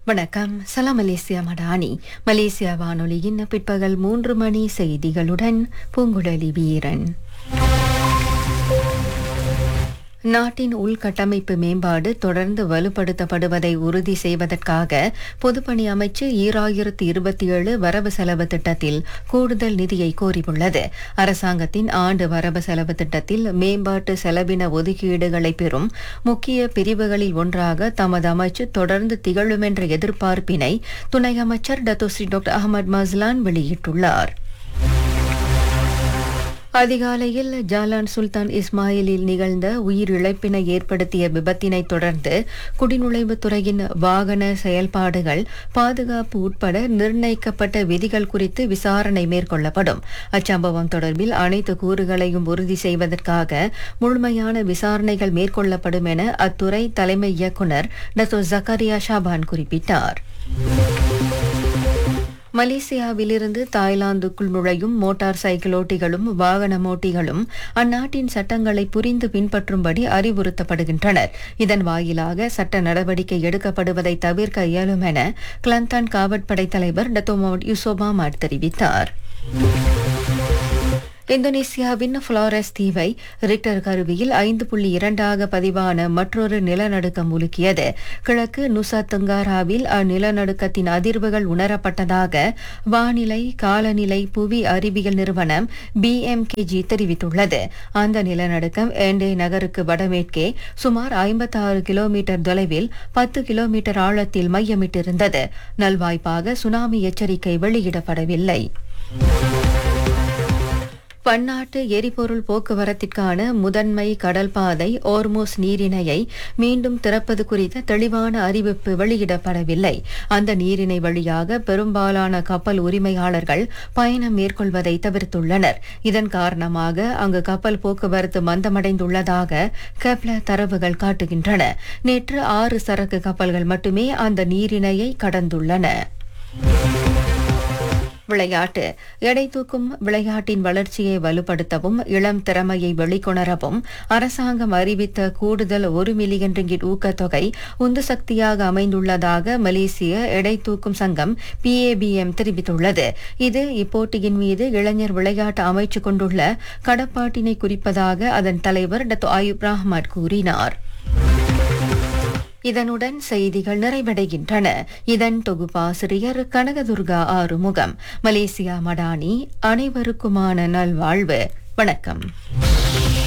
வணக்கம் சலாம் Malaysia Madani Malaysia வானொலியின் பிற்பகல் மூன்று மணி செய்திகளுடன் பூங்குழலி வீரன் நாட்டின் உள்கட்டமைப்பு மேம்பாடு தொடர்ந்து வலுப்படுத்தப்படுவதை உறுதி செய்வதற்காக பொதுப்பணி அமைச்சு ஈராயிரத்து இருபத்தி ஏழு வரவு செலவு திட்டத்தில் கூடுதல் நிதியை கோரியுள்ளது அரசாங்கத்தின் ஆண்டு வரவு செலவு திட்டத்தில் மேம்பாட்டு செலவின ஒதுக்கீடுகளை பெறும் முக்கிய பிரிவுகளில் ஒன்றாக தமது அமைச்சு தொடர்ந்து திகழும் என்ற எதிர்பார்ப்பினை துணை அமைச்சர் டத்தோஸ்ரீ டாக்டர் அகமது மஸ்லான் வெளியிட்டுள்ளார் அதிகாலையில் ஜாலான் சுல்தான் இஸ்மாயிலில் நிகழ்ந்த உயிரிழப்பினை ஏற்படுத்திய விபத்தினை தொடர்ந்து குடிநுழைவுத் துறையின் வாகன செயல்பாடுகள் பாதுகாப்பு உட்பட நிர்ணயிக்கப்பட்ட விதிகள் குறித்து விசாரணை மேற்கொள்ளப்படும் அச்சம்பவம் தொடர்பில் அனைத்து கூறுகளையும் உறுதி செய்வதற்காக முழுமையான விசாரணைகள் மேற்கொள்ளப்படும் என அத்துறை தலைமை இயக்குநர் டத்தோ ஜக்கரியா ஷாபான் குறிப்பிட்டார் மலேசியாவிலிருந்து தாய்லாந்துக்குள் நுழையும் மோட்டார் சைக்கிளோட்டிகளும் வாகனமோட்டிகளும் அந்நாட்டின் சட்டங்களை புரிந்து பின்பற்றும்படி அறிவுறுத்தப்படுகின்றனர் இதன் வாயிலாக சட்ட நடவடிக்கை எடுக்கப்படுவதை தவிர்க்க இயலும் என கிளந்தான் காவற்படை தலைவர் டத்தோமோட் யூசோபாமாட் தெரிவித்தார் இந்தோனேசியாவின் புளாரஸ் தீவை ரிக்டர் கருவியில் ஐந்து புள்ளி இரண்டாக பதிவான மற்றொரு நிலநடுக்கம் உலுக்கியது கிழக்கு நுசா தெங்காராவில் அந்நிலநடுக்கத்தின் அதிர்வுகள் உணரப்பட்டதாக வானிலை காலநிலை புவி அறிவியல் நிறுவனம் பிஎம்கேஜி தெரிவித்துள்ளது அந்த நிலநடுக்கம் ஏண்டே நகருக்கு வடமேற்கே சுமார் ஐம்பத்தாறு கிலோமீட்டர் தொலைவில் பத்து கிலோமீட்டர் ஆழத்தில் மையமிட்டிருந்தது நல்வாய்ப்பாக சுனாமி எச்சரிக்கை வெளியிடப்படவில்லை பன்னாட்டு எரிபொருள் போக்குவரத்திற்கான முதன்மை கடல் பாதை ஓர்மோஸ் நீரிணையை மீண்டும் திறப்பது குறித்த தெளிவான அறிவிப்பு வெளியிடப்படவில்லை அந்த நீரிணை வழியாக பெரும்பாலான கப்பல் உரிமையாளர்கள் பயணம் மேற்கொள்வதை தவிர்த்துள்ளனர் இதன் காரணமாக அங்கு கப்பல் போக்குவரத்து மந்தமடைந்துள்ளதாக கெப்ல தரவுகள் காட்டுகின்றன நேற்று ஆறு சரக்கு கப்பல்கள் மட்டுமே அந்த நீரிணையை கடந்துள்ளன விளையாட்டு எடை தூக்கும் விளையாட்டின் வளர்ச்சியை வலுப்படுத்தவும் இளம் திறமையை வெளிக்கொணரவும் அரசாங்கம் அறிவித்த கூடுதல் ஒரு மில்லியன் ரிங்கிட் ஊக்கத்தொகை உந்து சக்தியாக அமைந்துள்ளதாக மலேசிய எடை தூக்கும் சங்கம் பிஏபிஎம் தெரிவித்துள்ளது இது இப்போட்டியின் மீது இளைஞர் விளையாட்டு அமைச்சு கொண்டுள்ள கடப்பாட்டினை குறிப்பதாக அதன் தலைவர் டத்து ஆயுப் ரஹ்மத் கூறினார் இதனுடன் செய்திகள் நிறைவடைகின்றன இதன் தொகுப்பாசிரியர் கனகதுர்கா ஆறுமுகம் மலேசியா மடானி அனைவருக்குமான நல்வாழ்வு வணக்கம்